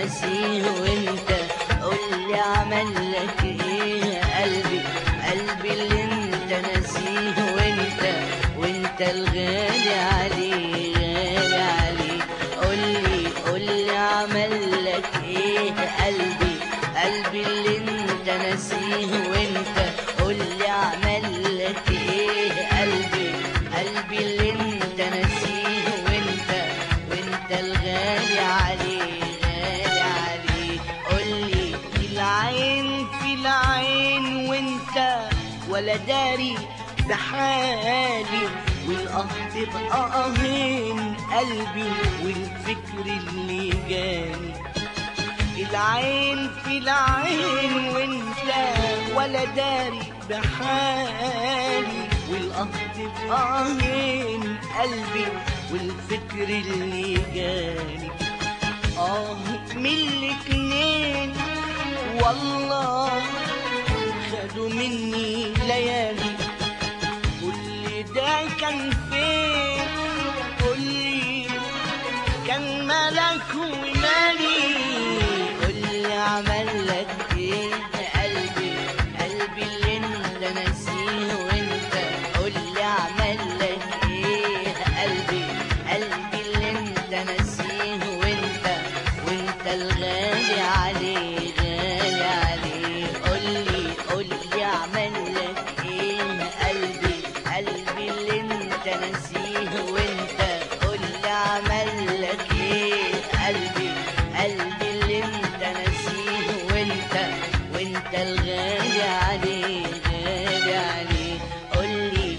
ناسيه وانت قولي عمل لك ايه قلبي قلبي اللي انت ناسيه وانت وانت الغالي عليه غالي عليه قولي قولي عمل لك ايه قلبي قلبي اللي انت ناسيه وانت قولي عمل لك ايه قلبي قلبي اللي انت ناسيه وانت وانت الغالي عليه غالي عليه قولي العين في العين وانت ولا داري بحالي والاه تبقى اهين قلبي والفكر اللي جاني العين في العين وانت ولا داري بحالي والاه تبقى اهين قلبي والفكر اللي جاني اه من الاتنين والله خدوا مني ليالي كل ده كان فين قولي كان ملك ومالي قولي عمل لك ايه قلبي قلبي اللي انت ناسيه وانت قولي عمل لك ايه قلبي قلبي اللي انت ناسيه وانت وانت الغالي عليه غالي عليه قولي قولي عمل لك ايه قلبي قلبي اللي انت ناسيه وانت قولي عمل لك ايه قلبي قلبي اللي انت ناسيه وانت وانت الغالي عليه غالي عليه قولي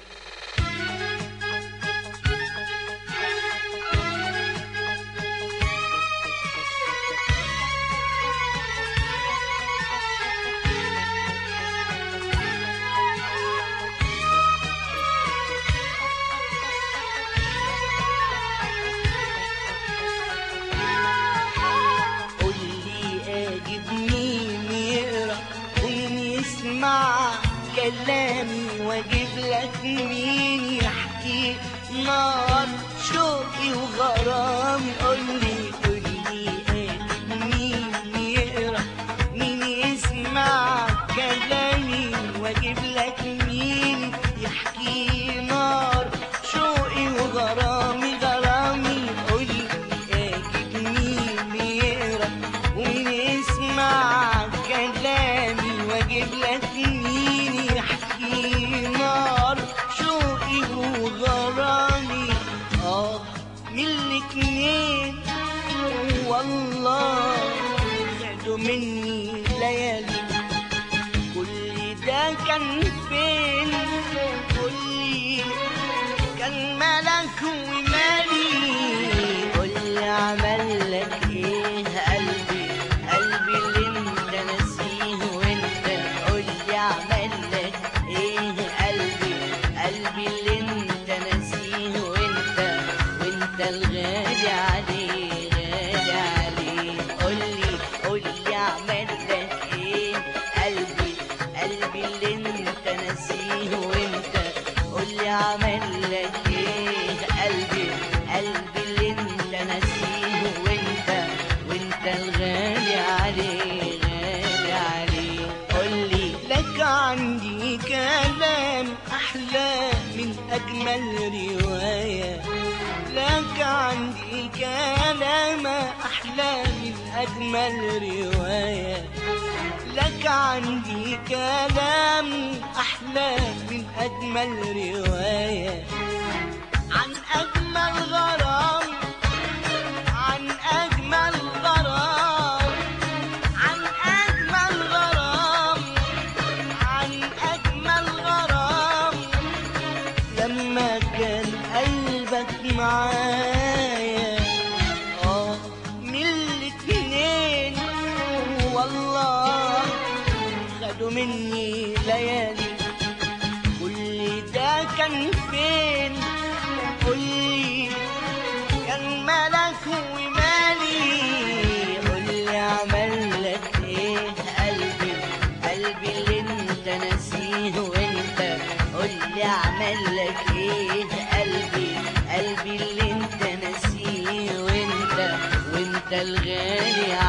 قولي اجيب مين يقرا ومين يسمع كلامي واجيب لك مين يحكي نار شوقي وغرامي قولي قولي اجيب مين يقرا مين يسمع كلامي واجيب لك مين يحكي نار شوقي وغرامي غرامي قولي اجيب مين يقرا ومين يسمع كلامي واجيب لك مين يحكي نار شوقي وغرامي اه من الاتنين والله خدوا مني ليالي كل ده كان فين قولي كان ملك ومالي قولي عمل لك ايه قلبي قلبي اللي انت ناسيه وانت قولي عمل لك ايه قلبي قلبي اللي انت ناسيه وانت وانت الغالي عليه غالي عليه قولي قولي عمل لك ايه قلبي قلبي اللي انت ناسيه وانت قولي عمل لك ايه قلبي قلبي اللي انت ناسيه وانت وانت الغالي عليه غالي عليه قولي لك عندي كلام احلى من اجمل روايه لك عندي كلام احلى من اجمل روايه لك عندي كلام أحلى من أجمل رواية عن أجمل غرام عن أجمل غرام عن أجمل غرام عن أجمل غرام لما كان قلبك معايا آه من الاتنين والله خدوا مني ليالي كل ده كان فين قولي كان ملك ومالي قولي عمل لك ايه قلبي قلبي اللي انت ناسيه وانت قولي عمل لك ايه قلبي قلبي اللي انت ناسيه وانت وانت الغالي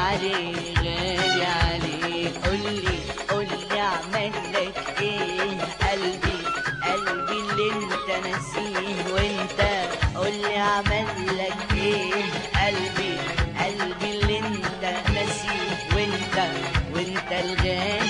لك ايه قلبي قلبي اللي انت ناسيه وانت قولي عمل لك ايه قلبي قلبي اللي انت ناسيه وانت وانت الغالي